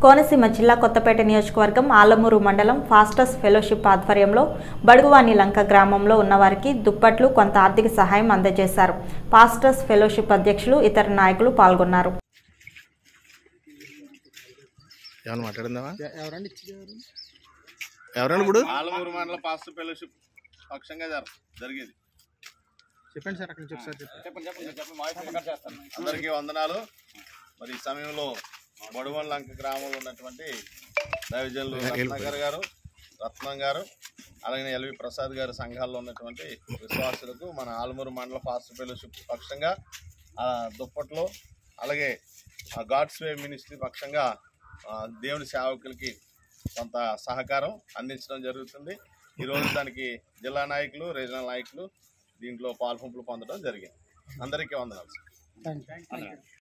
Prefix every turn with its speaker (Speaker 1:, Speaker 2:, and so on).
Speaker 1: కోనసీమ జిల్లా కొత్తపేట నియోజకవర్గం ఆలమూరు మండలం ఫాస్టస్ ఫెలోషిప్ ఆధ్వర్యంలో బడుగువాని లంక గ్రామంలో ఉన్నవారికి దుప్పట్లు కొంత ఆర్థిక సహాయం అందజేశారు ఫాస్టస్ ఫెలోషిప్ అధ్యక్షులు ఇతర నాయకులు పాల్గొన్నారు
Speaker 2: ఏమన్నా మాట్లాడిందావా
Speaker 3: ఎవరండి ఇచ్చింది ఎవరు
Speaker 2: ఎవరండి ఇప్పుడు
Speaker 4: ఆలమూరు మండల పాస్టర్ ఫెలోషిప్ పక్షంగా జర- జరిగేది
Speaker 3: చెప్పండి సార్ అక్కడి నుంచి ఒకసారి చెప్పండి
Speaker 4: అందరికీ వందనాలు మరి ఈ సమయంలో బడువన్ లంక గ్రామంలో ఉన్నటువంటి దైవజనులు రత్నాకర్ గారు రత్నం గారు అలాగే ఎల్వి ప్రసాద్ గారు సంఘాల్లో ఉన్నటువంటి విశ్వాసులకు మన ఆలమూరు మండల ఫాస్ట్ ఫెలోషిప్ పక్షంగా ఆ, దుప్పట్లో అలాగే గాడ్స్ వే మినిస్ట్రీ పక్షంగా ఆ, దేవుని సేవకులకి కొంత సహకారం అందించడం జరుగుతుంది ఈరోజు దానికి జిల్లా నాయకులు రీజనల్ నాయకులు దీంట్లో పాల్పంపులు పొందడం జరిగింది అందరికీ వందనాలు
Speaker 3: థ్యాంక్ యూ